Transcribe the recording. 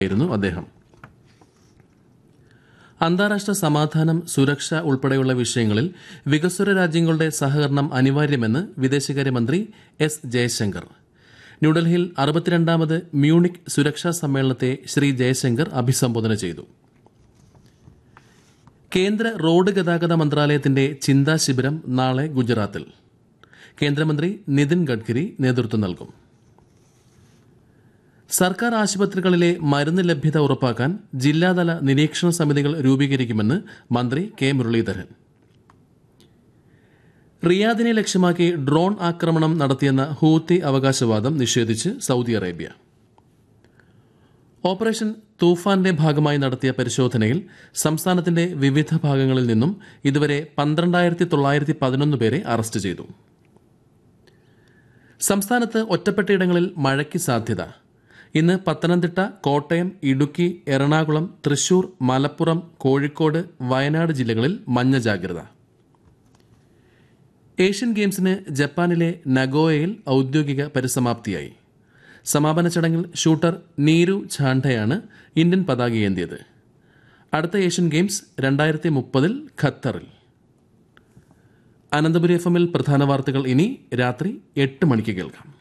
ആയിരുന്നു അദ്ദേഹം അന്താരാഷ്ട്ര സമാധാനം സുരക്ഷ ഉൾപ്പെടെയുള്ള വിഷയങ്ങളിൽ വികസ്വര രാജ്യങ്ങളുടെ സഹകരണം അനിവാര്യമെന്ന് വിദേശകാര്യമന്ത്രി എസ് ജയശങ്കർ ന്യൂഡൽഹിയിൽ അറുപത്തിരണ്ടാമത് മ്യൂണിക് സുരക്ഷാ സമ്മേളനത്തെ ശ്രീ ജയശങ്കർ അഭിസംബോധന ചെയ്തു കേന്ദ്ര റോഡ് ഗതാഗത മന്ത്രാലയത്തിന്റെ ചിന്താ ശിബിരം നാളെ ഗുജറാത്തിൽ കേന്ദ്രമന്ത്രി നിതിൻ ഗഡ്കരി നേതൃത്വം നൽകും സർക്കാർ ആശുപത്രികളിലെ മരുന്ന് ലഭ്യത ഉറപ്പാക്കാൻ ജില്ലാതല നിരീക്ഷണ സമിതികൾ രൂപീകരിക്കുമെന്ന് മന്ത്രി കെ മുരളീധരൻ റിയാദിനെ ലക്ഷ്യമാക്കി ഡ്രോൺ ആക്രമണം നടത്തിയെന്ന ഹൂത്തി അവകാശവാദം നിഷേധിച്ച് സൗദി അറേബ്യ ഓപ്പറേഷൻ തൂഫാന്റെ ഭാഗമായി നടത്തിയ പരിശോധനയിൽ സംസ്ഥാനത്തിന്റെ വിവിധ ഭാഗങ്ങളിൽ നിന്നും ഇതുവരെ പന്ത്രണ്ടായിരത്തി തൊള്ളായിരത്തി പതിനൊന്ന് പേരെ അറസ്റ്റ് ചെയ്തു സംസ്ഥാനത്ത് ഒറ്റപ്പെട്ടയിടങ്ങളിൽ മഴയ്ക്ക് സാധ്യത ഇന്ന് പത്തനംതിട്ട കോട്ടയം ഇടുക്കി എറണാകുളം തൃശൂർ മലപ്പുറം കോഴിക്കോട് വയനാട് ജില്ലകളിൽ മഞ്ഞ ജാഗ്രത ഏഷ്യൻ ഗെയിംസിന് ജപ്പാനിലെ നഗോയയിൽ ഔദ്യോഗിക പരിസമാപ്തിയായി സമാപന ചടങ്ങിൽ ഷൂട്ടർ നീരു ഝാണ്ഡയാണ് ഇന്ത്യൻ പതാകയേന്തിയത് അടുത്ത ഏഷ്യൻ ഗെയിംസ് രണ്ടായിരത്തി മുപ്പതിൽ ഖത്തറിൽ അനന്തപുരി എഫ് എമ്മിൽ പ്രധാന വാർത്തകൾ ഇനി രാത്രി എട്ട് മണിക്ക് കേൾക്കാം